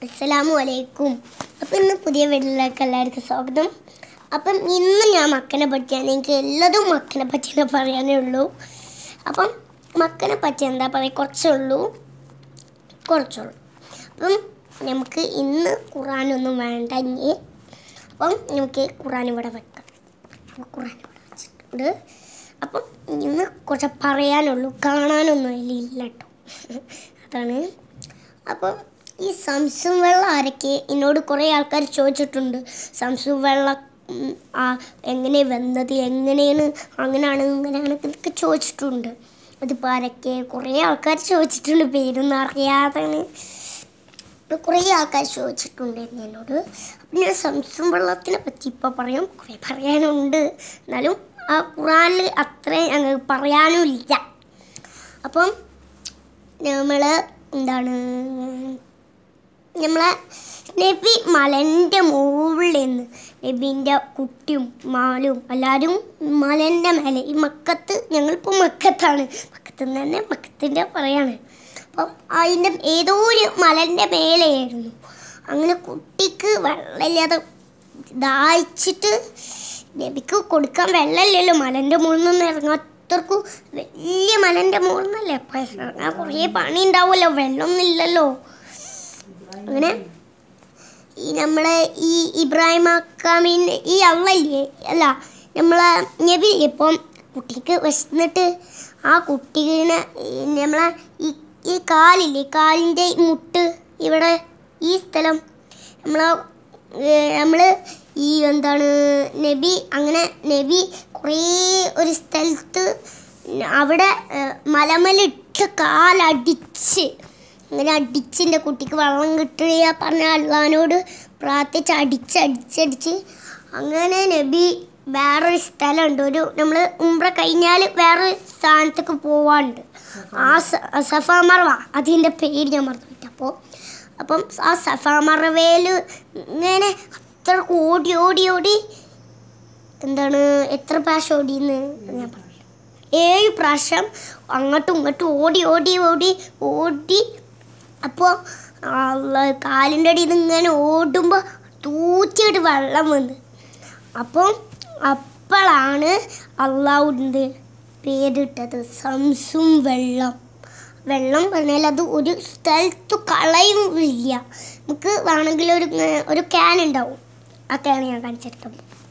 അസ്സലാമു അലൈക്കും അപ്പം ഇന്ന് പുതിയ വീട്ടിലേക്ക് എല്ലാവർക്കും സ്വാഗതം അപ്പം ഇന്ന് ഞാൻ മക്കനെ പറ്റിയാണ് എനിക്ക് എല്ലാതും മക്കനെ പറ്റിയാണ് പറയാനേ ഉള്ളൂ അപ്പം മക്കനെ പറ്റി എന്താ പറയുക കുറച്ചേ ഉള്ളൂ കുറച്ചുള്ളൂ അപ്പം നമുക്ക് ഇന്ന് ഖുറാനൊന്നും വേണ്ട ഇനി അപ്പം നമുക്ക് ഖുറാൻ ഇവിടെ വെക്കാം അപ്പം ഖുറാൻ ഇവിടെ വെച്ചിട്ടുണ്ട് അപ്പം ഇന്ന് കുറച്ച് പറയാനുള്ളൂ കാണാനൊന്നും അതിലില്ല കേട്ടോ അതാണ് അപ്പം ഈ സംസം വെള്ളം ആരൊക്കെ എന്നോട് കുറേ ആൾക്കാർ ചോദിച്ചിട്ടുണ്ട് സംസം വെള്ളം ഉം, ആ എങ്ങനെ വന്നത് എങ്ങനെയാണ് അങ്ങനെയാണ് ഇങ്ങനെയാണ് എന്നൊക്കെ ചോദിച്ചിട്ടുണ്ട് അതിപ്പോൾ ആരൊക്കെ കുറേ ആൾക്കാർ ചോദിച്ചിട്ടുണ്ട് പേരൊന്നും അറിയാതാണ് ഇപ്പം കുറേ ആൾക്കാർ ചോദിച്ചിട്ടുണ്ടായിരുന്നു എന്നോട് അപ്പം ഞാൻ സംസം വെള്ളത്തിനെ പറ്റി ഇപ്പോൾ പറയും കുറേ പറയാനുണ്ട് എന്നാലും ആ ഖുറാനിൽ അത്രയും ഞങ്ങൾക്ക് പറയാനും ഇല്ല അപ്പം നമ്മൾ എന്താണ് നമ്മളെ നബി മലൻ്റെ മുകളിൽ നിന്ന് നബീൻ്റെ കുട്ടിയും മാലും എല്ലാവരും മലൻ്റെ മേലെ ഈ മക്കത്ത് ഞങ്ങളിപ്പോൾ മക്കത്താണ് മക്കത്ത് നിന്ന് തന്നെ മക്കത്തിൻ്റെ പറയാണ് അപ്പം അതിൻ്റെ ഏതോ ഒരു മലൻ്റെ മേലെയായിരുന്നു അങ്ങനെ കുട്ടിക്ക് വെള്ളമില്ലാതെ ദാഹിച്ചിട്ട് നബിക്ക് കൊടുക്കാൻ വെള്ളമില്ലല്ലോ മലൻ്റെ മുകളിൽ നിന്ന് ഇറങ്ങാത്തവർക്കും വലിയ മലൻ്റെ മുകളിൽ നിന്നല്ലേ അപ്പം ഇറങ്ങാൻ കുറേ പണി ഉണ്ടാവുമല്ലോ വെള്ളമൊന്നും ഇല്ലല്ലോ അങ്ങനെ ഈ നമ്മളെ ഈ ഇബ്രാഹിം അക്കാമിൻ്റെ ഈ അള്ളല്ലേ അല്ല നമ്മളെ നബി ഇപ്പം കുട്ടിക്ക് വിശന്നിട്ട് ആ കുട്ടീനെ നമ്മളെ ഈ ഈ കാലില്ലേ കാലിൻ്റെ മുട്ട് ഇവിടെ ഈ സ്ഥലം നമ്മളെ നമ്മൾ ഈ എന്താണ് നബി അങ്ങനെ നബി കുറേ ഒരു സ്ഥലത്ത് അവിടെ ഏഹ്, മലമലിട്ട് കാലടിച്ച് അങ്ങനെ അടിച്ചിൻ്റെ കുട്ടിക്ക് വെള്ളം കിട്ടുക പറഞ്ഞ അള്ളഹാനോട് പ്രാർത്ഥിച്ച് അടിച്ച് അടിച്ചടിച്ച് അങ്ങനെ നബി വേറൊരു സ്ഥലമുണ്ട് ഒരു നമ്മൾ ഉംറ കഴിഞ്ഞാൽ വേറൊരു സ്ഥാനത്തേക്ക് പോവാണ്ട് ആ സ- സഫ മറവ അതിൻ്റെ പേര് ഞാൻ മറന്നു അപ്പോൾ അപ്പം ആ സഫ മറവയിൽ ഇങ്ങനെ അത്ര ഓടി ഓടി ഓടി എന്താണ് എത്ര പ്രാവശ്യം ഓടിയെന്ന് ഞാൻ പറഞ്ഞു ഏഴ് പ്രാവശ്യം അങ്ങോട്ടും ഇങ്ങോട്ടും ഓടി ഓടി ഓടി ഓടി അപ്പോൾ കാലിൻ്റെ അടിയിൽ നിന്ന് ഇങ്ങനെ ഓടുമ്പോൾ തൂച്ചിട്ട് വെള്ളം വന്ന് അപ്പം അപ്പോഴാണ് അള്ളാഹുണ്ട് പേരിട്ടത് സംസും വെള്ളം വെള്ളം പറഞ്ഞാൽ അത് ഒരു സ്ഥലത്ത് കളയുമില്ല നമുക്ക് വേണമെങ്കിൽ ഒരു ഒരു ക്യാൻ ഉണ്ടാവും ആ ക്യാൻ ഞാൻ കാണിച്ചെടുക്കാം